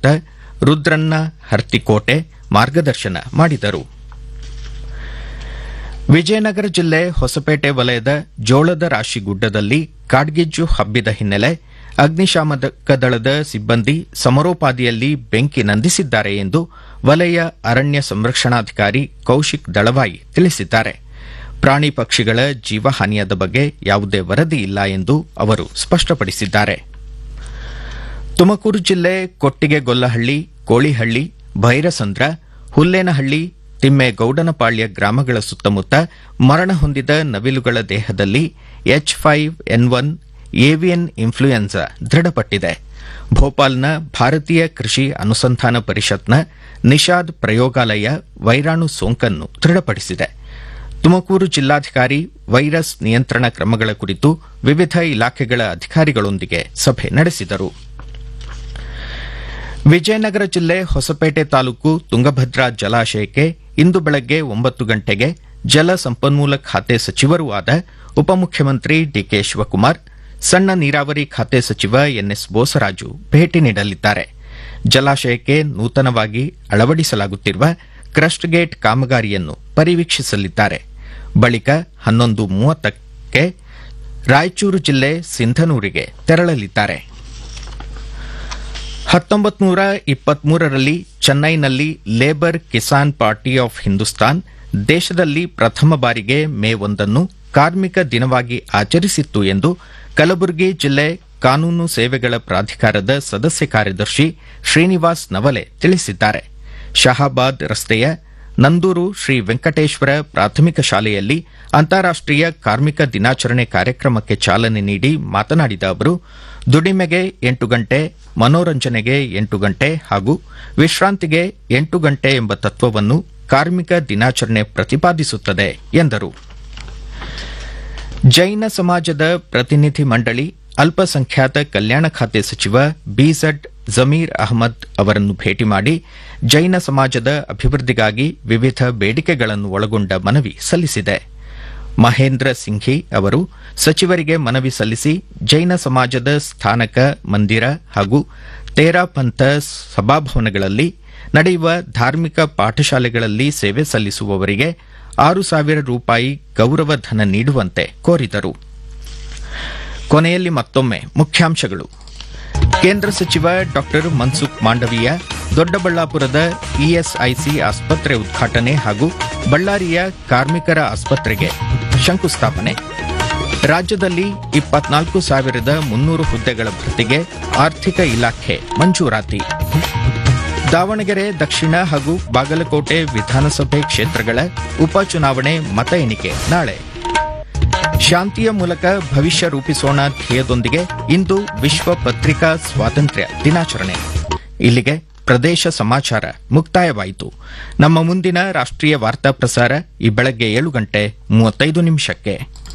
ಆಯುಕ್ತ ರುದ್ರನ್ನ ಹರ್ತಿಕೋಟೆ ಮಾರ್ಗದರ್ಶನ ಮಾಡಿದರು ವಿಜಯನಗರ ಜಿಲ್ಲೆ ಹೊಸಪೇಟೆ ವಲಯದ ಜೋಳದ ರಾಶಿ ಗುಡ್ಡದಲ್ಲಿ ಕಾಡ್ಗಿಜ್ಜು ಹಬ್ಬಿದ ಹಿನ್ನೆಲೆ ಅಗ್ನಿಶಾಮಕ ದಳದ ಸಿಬ್ಬಂದಿ ಸಮರೋಪಾದಿಯಲ್ಲಿ ಬೆಂಕಿ ನಂದಿಸಿದ್ದಾರೆ ಎಂದು ವಲಯ ಅರಣ್ಯ ಸಂರಕ್ಷಣಾಧಿಕಾರಿ ಕೌಶಿಕ್ ದಳವಾಯಿ ತಿಳಿಸಿದ್ದಾರೆ ಪ್ರಾಣಿ ಪಕ್ಷಿಗಳ ಜೀವಹಾನಿಯಾದ ಬಗ್ಗೆ ಯಾವುದೇ ವರದಿ ಇಲ್ಲ ಎಂದು ಅವರು ಸ್ಪಷ್ಟಪಡಿಸಿದ್ದಾರೆ ತುಮಕೂರು ಜಿಲ್ಲೆ ಕೊಟ್ಟಿಗೆಗೊಲ್ಲಹಳ್ಳಿ ಕೋಳಿಹಳ್ಳಿ ಭೈರಸಂದ್ರ ಹುಲ್ಲೇನಹಳ್ಳಿ ತಿಮ್ಮೇಗೌಡನಪಾಳ್ಯ ಗ್ರಾಮಗಳ ಸುತ್ತಮುತ್ತ ಮರಣ ಹೊಂದಿದ ನವಿಲುಗಳ ದೇಹದಲ್ಲಿ H five N one avian influenza ದೃಢಪಟ್ಟಿದೆ ಭೋಪಾಲ್ನ ಭಾರತೀಯ ಕೃಷಿ ಅನುಸಂಧಾನ ಪರಿಷತ್ನ ನಿಷಾದ್ ಪ್ರಯೋಗಾಲಯ ವೈರಾಣು ಸೋಂಕನ್ನು ದೃಢಪಡಿಸಿದೆ ತುಮಕೂರು ಜಿಲ್ಲಾಧಿಕಾರಿ ವೈರಸ್ ನಿಯಂತ್ರಣ ಕ್ರಮಗಳ ಕುರಿತು ವಿವಿಧ ಇಲಾಖೆಗಳ ಅಧಿಕಾರಿಗಳೊಂದಿಗೆ ಸಭೆ ನಡೆಸಿದರು ವಿಜಯನಗರ ಜಿಲ್ಲೆ ಹೊಸಪೇಟೆ ತಾಲೂಕು ತುಂಗಭದ್ರಾ ಜಲಾಶಯಕ್ಕೆ ಇಂದು ಬೆಳಗ್ಗೆ ಒಂಬತ್ತು ಗಂಟೆಗೆ ಜಲ ಸಂಪನ್ಮೂಲ ಖಾತೆ ಸಚಿವರೂ ಆದ ಉಪಮುಖ್ಯಮಂತ್ರಿ ಡಿಕೆ ಶಿವಕುಮಾರ್ ಸಣ್ಣ ನೀರಾವರಿ ಖಾತೆ ಸಚಿವ ಎನ್ಎಸ್ ಬೋಸರಾಜು ಭೇಟಿ ನೀಡಲಿದ್ದಾರೆ ಜಲಾಶಯಕ್ಕೆ ನೂತನವಾಗಿ ಅಳವಡಿಸಲಾಗುತ್ತಿರುವ ಕ್ರಸ್ಟ್ ಗೇಟ್ ಕಾಮಗಾರಿಯನ್ನು ಪರಿವೀಕ್ಷಿಸಲಿದ್ದಾರೆ ಬಳಿಕ ಹನ್ನೊಂದು ಮೂವತ್ತಕ್ಕೆ ರಾಯಚೂರು ಜಿಲ್ಲೆ ಸಿಂಧನೂರಿಗೆ ತೆರಳಲಿದ್ದಾರೆ ಹತ್ತೊಂಬತ್ತು ನೂರ ಇಪ್ಪತ್ಮೂರರಲ್ಲಿ ಚೆನ್ನೈನಲ್ಲಿ labour Kisan party of Hindustan ದೇಶದಲ್ಲಿ ಪ್ರಥಮ ಬಾರಿಗೆ ಮೇ ಒಂದನ್ನು ಕಾರ್ಮಿಕ ದಿನವಾಗಿ ಆಚರಿಸಿತ್ತು ಎಂದು ಕಲಬುರಗಿ ಜಿಲ್ಲೆ ಕಾನೂನು ಸೇವೆಗಳ ಪ್ರಾಧಿಕಾರದ ಸದಸ್ಯ ಕಾರ್ಯದರ್ಶಿ ಶ್ರೀನಿವಾಸ್ ನವಲೆ ತಿಳಿಸಿದ್ದಾರೆ ಶಹಾಬಾದ್ ರಸ್ತೆಯ ನಂದೂರು ಶ್ರೀ ವೆಂಕಟೇಶ್ವರ ಪ್ರಾಥಮಿಕ ಶಾಲೆಯಲ್ಲಿ ಅಂತಾರಾಷ್ಟೀಯ ಕಾರ್ಮಿಕ ದಿನಾಚರಣೆ ಕಾರ್ಯಕ್ರಮಕ್ಕೆ ಚಾಲನೆ ನೀಡಿ ಮಾತನಾಡಿದ ಅವರು ದುಡಿಮೆಗೆ ಎಂಟು ಗಂಟೆ ಮನೋರಂಜನೆಗೆ ಎಂಟು ಗಂಟೆ ಹಾಗೂ ವಿಶ್ರಾಂತಿಗೆ ಎಂಟು ಗಂಟೆ ಎಂಬ ತತ್ವವನ್ನು ಕಾರ್ಮಿಕ ದಿನಾಚರಣೆ ಪ್ರತಿಪಾದಿಸುತ್ತದೆ ಎಂದರು ಜೈನ ಸಮಾಜದ ಪ್ರತಿನಿಧಿ ಮಂಡಳಿ ಅಲ್ಪಸಂಖ್ಯಾತ ಕಲ್ಯಾಣ ಖಾತೆ ಸಚಿವ ಬಿಝಡ್ ಜಮೀರ್ ಅಹಮದ್ ಅವರನ್ನು ಭೇಟಿ ಮಾಡಿ ಜೈನ ಸಮಾಜದ ಅಭಿವೃದ್ಧಿಗಾಗಿ ವಿವಿಧ ಬೇಡಿಕೆಗಳನ್ನು ಒಳಗೊಂಡ ಮನವಿ ಸಲ್ಲಿಸಿದೆ ಮಹೇಂದ್ರ ಸಿಂಘಿ ಅವರು ಸಚಿವರಿಗೆ ಮನವಿ ಸಲ್ಲಿಸಿ ಜೈನ ಸಮಾಜದ ಸ್ಥಾನಕ ಮಂದಿರ ಹಾಗೂ ತೇರಾ ಪಂಥ ಸಭಾಭವನಗಳಲ್ಲಿ ನಡೆಯುವ ಧಾರ್ಮಿಕ ಪಾಠಶಾಲೆಗಳಲ್ಲಿ ಸೇವೆ ಸಲ್ಲಿಸುವವರಿಗೆ ಆರು ಸಾವಿರ ರೂಪಾಯಿ ಗೌರವ ಧನ ನೀಡುವಂತೆ ಕೋರಿದರು ಕೊನೆಯಲ್ಲಿ ಮತ್ತೊಮ್ಮೆ ಮುಖ್ಯಾಂಶಗಳು ಕೇಂದ್ರ ಸಚಿವ ಡಾ ಮನ್ಸುಖ್ ಮಾಂಡವೀಯ ದೊಡ್ಡಬಳ್ಳಾಪುರದ ಇಎಸ್ಐಸಿ ಆಸ್ಪತ್ರೆ ಉದ್ಘಾಟನೆ ಹಾಗೂ ಬಳ್ಳಾರಿಯ ಕಾರ್ಮಿಕರ ಆಸ್ಪತ್ರೆಗೆ ಶಂಕುಸ್ಥಾಪನೆ ರಾಜ್ಯದಲ್ಲಿ ಇಪ್ಪತ್ನಾಲ್ಕು ಸಾವಿರದ ಮುನ್ನೂರು ಹುದ್ದೆಗಳ ಭರ್ತಿಗೆ ಆರ್ಥಿಕ ಇಲಾಖೆ ಮಂಜೂರಾತಿ ದಾವಣಗೆರೆ ದಕ್ಷಿಣ ಹಾಗೂ ಬಾಗಲಕೋಟೆ ವಿಧಾನಸಭೆ ಕ್ಷೇತ್ರಗಳ ಉಪಚುನಾವಣೆ ಮತ ಎಣಿಕೆ ನಾಳೆ ಶಾಂತಿಯ ಮೂಲಕ ಭವಿಷ್ಯ ರೂಪಿಸೋಣ ಧ್ಯೇಯದೊಂದಿಗೆ ಇಂದು ವಿಶ್ವ ಪತ್ರಿಕಾ ಸ್ವಾತಂತ್ರ್ಯ ದಿನಾಚರಣೆ ಇಲ್ಲಿಗೆ ಪ್ರದೇಶ ಸಮಾಚಾರ ಮುಕ್ತಾಯವಾಯಿತು ನಮ್ಮ ಮುಂದಿನ ರಾಷ್ಟ್ರೀಯ ವಾರ್ತಾ ಪ್ರಸಾರ ಈ ಬೆಳಗ್ಗೆ ಏಳು ಗಂಟೆ ಮೂವತ್ತೈದು ನಿಮಿಷಕ್ಕೆ